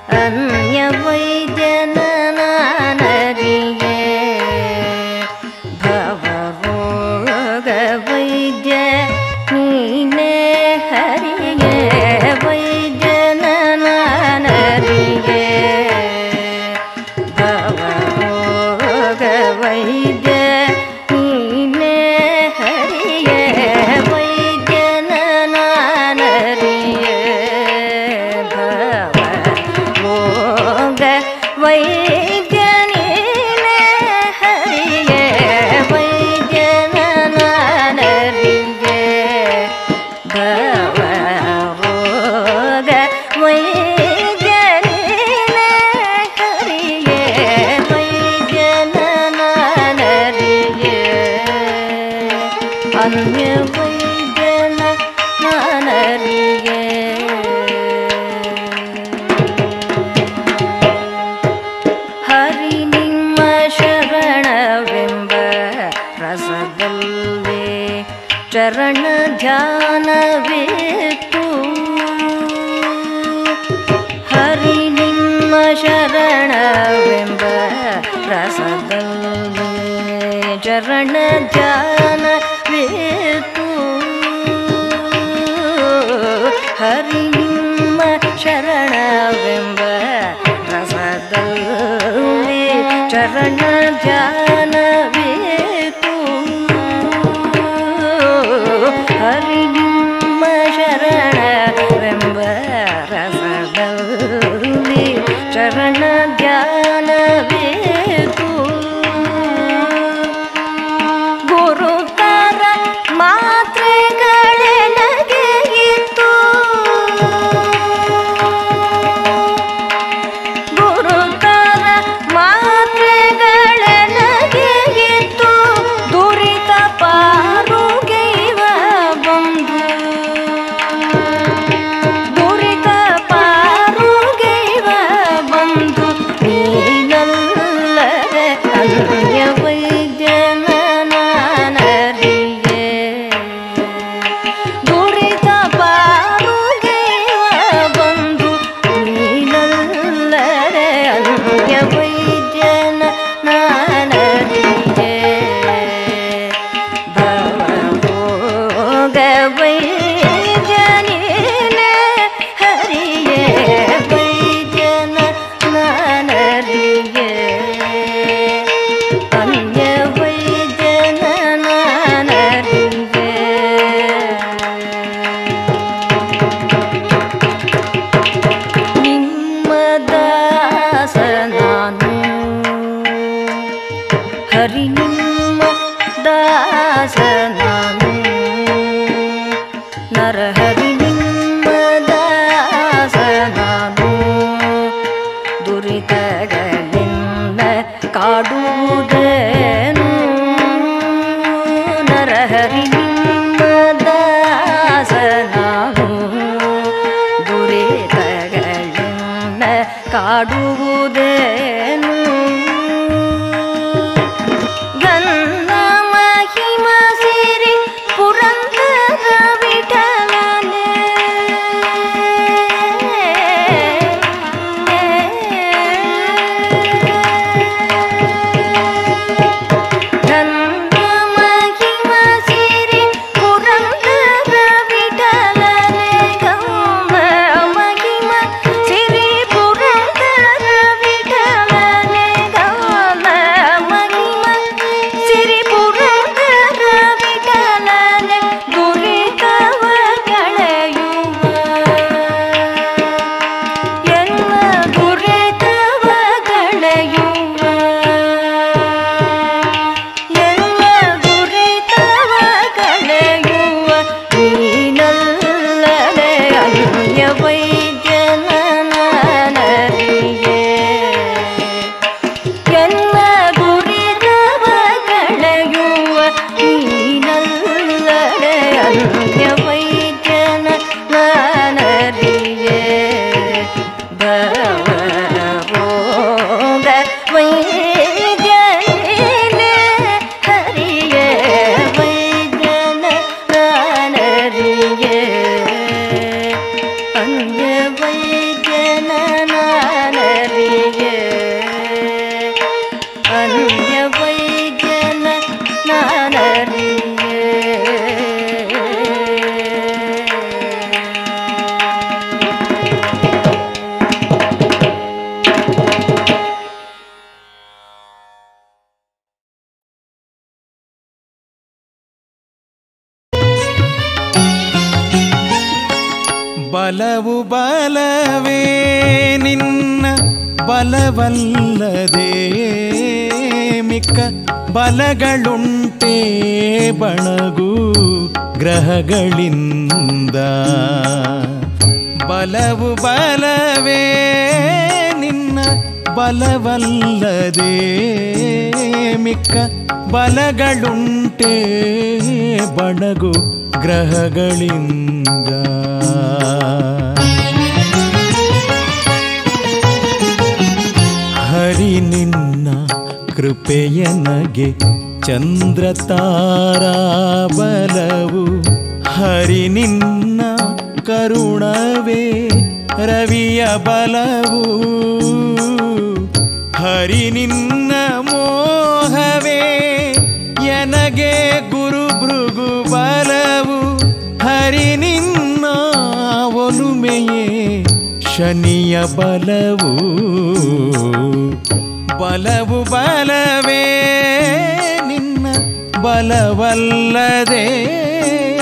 ಅನ್ಯ ವೈದ್ಯನ ನಾನರಿಯೇ ಭವರೋಗ ವೈದ್ಯ ನೀನೇ ಹರಿಯೇ ವೈದ್ಯನ ನಾನರಿಯೇ ಭವರೋಗ ವೈದ್ಯ ನೀನೇ ಹರಿಯೇ ವೈದ್ಯನ ನಾನರಿಯೇ ಭವರೋಗ ವೈದ್ಯ ನೀನೇ ಹರಿಯೇ ವೈದ್ಯನ ನಾನರಿಯೇ ಭವರೋಗ ವೈದ್ಯ ನೀನೇ ಹರಿಯೇ ವೈದ್ಯನ ನಾನರಿಯೇ ಅನ್ಯ ವೈದ್ಯನ ನಾನರಿಯೇ ಹರಿ ನಿಮ್ಮ ಶರಣವೆಂಬ ರಸದಲ್ಲೇ ಚರಣ ಧ್ಯಾನವಿತ್ತು ಹರಿ ನಿಮ್ಮ ಶರಣವೆಂಬ ರಸದಲ್ಲೇ ಚರಣ ಧ್ಯಾನವಿತ್ತು ಹರಿ ನಿಮ್ಮ ಶರಣವೆಂಬ ರಸದಲ್ಲಿ ಚರಣ ಧ್ಯಾನವೇತು ಹರಿ ನಿಮ್ಮ ಶರಣವೆಂಬ ರಸದಲ್ಲಿ ಚರಣ ಧ್ಯಾನವೇತು ಗುರುತರ ಮಾತ್ರೆಗಳೇ ನಗೆ ಇತ್ತು ಗುರುತರ ಮಾತ್ರೆಗಳೇ ನಗೆ ಇತ್ತು ದುರಿತ ಪಾರುಗೈವ ಬಂದು ದುರಿತ ಪಾರುಗೈವ ಬಂದು ನೀನಲ್ಲದೆ ಅನ್ಯ ವೈದ್ಯನ ನಾನರಿಯೇ ದುರಿತ ಪಾರುಗೈವ ಬಂದು ನೀನಲ್ಲದೆ ಅನ್ಯ ವೈದ್ಯನ ನಾನರಿಯೇ ಭವಭೋಗ ವೈದ್ಯ ನೀನೆ ಹರಿಯೇ ವೈದ್ಯನ ನಾನರಿಯೇ ಅನ್ಯ ವೈದ್ಯನ ನಾನರಿಯೇ ನಿಮ್ಮ ದಾಸ ನಾನು ಹರಿ ನಿಮ್ಮ ದಾಸ ನಾನು ನರಹರಿ ನಿಮ್ಮ ದಾಸ ನಾನು ದುರಿತಗಳಿಂದ ಕಾಡುವುದೇನು ನರಹರಿ ನಿಮ್ಮ ದಾಸ ನಾನು ದುರಿತಗಳಿಂದ ಕಾಡುವುದೇನು ಗಂಧ ಮಹಿಮ ಸಿರಿ ಪುರಂದರ ವಿಠಲನೆ ಗಂಧ ಮಹಿಮ ಸಿರಿ ಪುರಂದರ ವಿಠಲನೆ ಗಂಧ ಮಹಿಮ ಸಿರಿ ಪುರಂದರ ವಿಠಲನೆ ಗಂಧ ಮಹಿಮ ಸಿರಿ ಪುರಂದರ ವಿಠಲನೆ ದುರಿತವ ಕಳೆಯುವ ಎಲ್ಲ ದುರಿತವ ಕಳೆಯುವ ಎಲ್ಲ ದುರಿತವ ಕಳೆಯುವ ನೀನಲ್ಲದೆ ಅನ್ಯ ವೈದ್ಯನ ನಾನರಿಯೇ ಎಲ್ಲ ದುರಿತವ ಕಳೆಯುವ ನೀನಲ್ಲದೆ ಅನ್ಯ ವೈದ್ಯನ ನಾನರಿಯೇ ಭವರೋಗ ವೈದ್ಯನೇ ಹರಿಯೇ ವೈದ್ಯನ ನಾನರಿಯೇ ಅನ್ಯ ವೈದ್ಯನ ನಾನರಿಯೇ ಬಲವು ಬಲವೇ ನಿನ್ನ ಬಲವಲ್ಲದೆ ಮಿಕ್ಕ ಬಲಗಳುಂಟೇ ಬಣಗು ಗ್ರಹಗಳಿಂದ ಬಲವು ಬಲವೇ ನಿನ್ನ ಬಲವಲ್ಲದೆ ಮಿಕ್ಕ ಬಲಗಳುಂಟೇ ಬಣಗು ಗ್ರಹಗಳಿಂದ ಹರಿ ನಿನ್ನ ಕೃಪೆಯನಗೆ ಚಂದ್ರ ತಾರಾ ಬಲವು ಹರಿ ನಿನ್ನ ಕರುಣವೇ ರವಿಯ ಬಲವು ಹರಿ ನಿನ್ನ ಮೋಹವೇ ಎನಗೆ ಗುರು ಭೃಗು ಬಲವು ಹರಿ ನಿನ್ನ ಒಲುಮೆಯೇ ಶನಿಯ ಬಲವು ಬಲವು ಬಲವೇ ನಿನ್ನ ಬಲವಲ್ಲದೆ